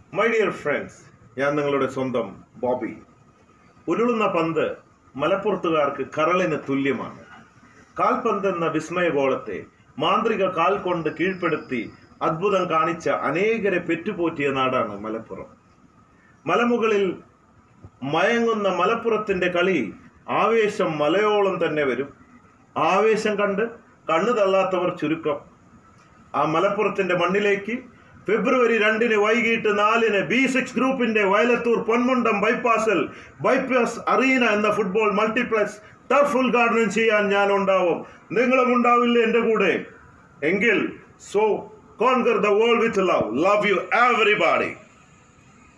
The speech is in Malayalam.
മൈ ഡിയർ ഫ്രണ്ട്സ് ഞാൻ നിങ്ങളുടെ സ്വന്തം ബോബി ഉരുളുന്ന പന്ത് മലപ്പുറത്തുകാർക്ക് കരളിന് തുല്യമാണ് കാൽപന്ത് എന്ന വിസ്മയഗോളത്തെ മാന്ത്രിക കാൽ കൊണ്ട് കീഴ്പ്പെടുത്തി അത്ഭുതം കാണിച്ച അനേകരെ പെറ്റുപോറ്റിയ നാടാണ് മലപ്പുറം മലമുകളിൽ മയങ്ങുന്ന മലപ്പുറത്തിന്റെ കളി ആവേശം മലയോളം തന്നെ വരും ആവേശം കണ്ട് കണ്ണു തള്ളാത്തവർ ചുരുക്കം ആ മലപ്പുറത്തിന്റെ മണ്ണിലേക്ക് ഫെബ്രുവരി രണ്ടിന് വൈകിട്ട് നാലിന് ബി സിക്സ് ഗ്രൂപ്പിന്റെ വയലത്തൂർ പൊന്മുണ്ടം ബൈപ്പാസിൽ ബൈപ്പാസ് അറീന എന്ന ഫുട്ബോൾ മൾട്ടിപ്ലക്സ് ടർഫ് ഉദ്ഘാടനം ചെയ്യാൻ ഞാൻ ഉണ്ടാവും നിങ്ങളും ഉണ്ടാവില്ലേ എൻ്റെ കൂടെ എങ്കിൽ so conquer the world with love love you everybody